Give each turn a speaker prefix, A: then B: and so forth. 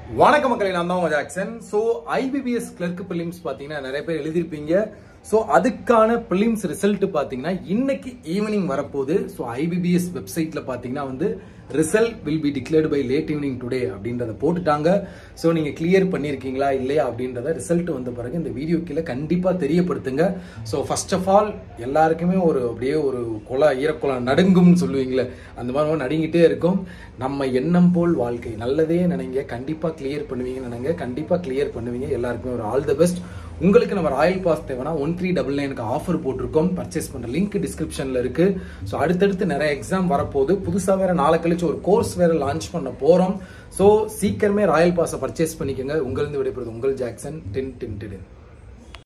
A: வணக்கம் மக்களை நான் தான் உங்க Jackson so IBPS clerk films பார்த்தீங்கன்னா நிறைய பேர் எழுதியிருப்பீங்க ஸோ அதுக்கான பிலிம்ஸ் ரிசல்ட் பார்த்தீங்கன்னா இன்னைக்கு ஈவினிங் வரப்போகுது ஸோ ஐபிபிஎஸ் வெப்சைட்ல பார்த்தீங்கன்னா வந்து result will be declared by late evening today அப்படின்றத போட்டுட்டாங்க ஸோ நீங்கள் கிளியர் பண்ணியிருக்கீங்களா இல்லையா அப்படின்றத ரிசல்ட் வந்த பிறகு இந்த வீடியோ கீழே கண்டிப்பாக தெரியப்படுத்துங்க ஸோ ஃபர்ஸ்ட் ஆஃப் ஆல் எல்லாருக்குமே ஒரு அப்படியே ஒரு கொலை ஈரக்குளம் நடுங்கும்னு சொல்லுவீங்களே அந்த மாதிரி நடுங்கிட்டே இருக்கும் நம்ம எண்ணம் போல் வாழ்க்கை நல்லதே நினைங்க கண்டிப்பாக கிளியர் பண்ணுவீங்கன்னு நினைங்க கண்டிப்பாக கிளியர் பண்ணுவீங்க எல்லாருக்குமே ஒரு ஆல் த பெஸ்ட் உங்களுக்கு நம்ம ராயல் பாஸ் தேவைன்னா ஒன் த்ரீ டபுள் நைனுக்கு ஆஃபர் போட்டிருக்கோம் பர்ச்சேஸ் பண்ணுற லிங்க் டிஸ்கிரிப்ஷனில் இருக்கு ஸோ அடுத்தடுத்து நிறைய எக்ஸாம் வரப்போகுது புதுசாக வேற நாளை கழிச்சு ஒரு கோர்ஸ் வேற லான்ச் பண்ண போகிறோம் ஸோ சீக்கிரமே ராயல் பாஸை பர்ச்சேஸ் பண்ணிக்கோங்க உங்களிருந்து விடைபெறுது உங்கள் ஜாக்சன் டென் டென் டென்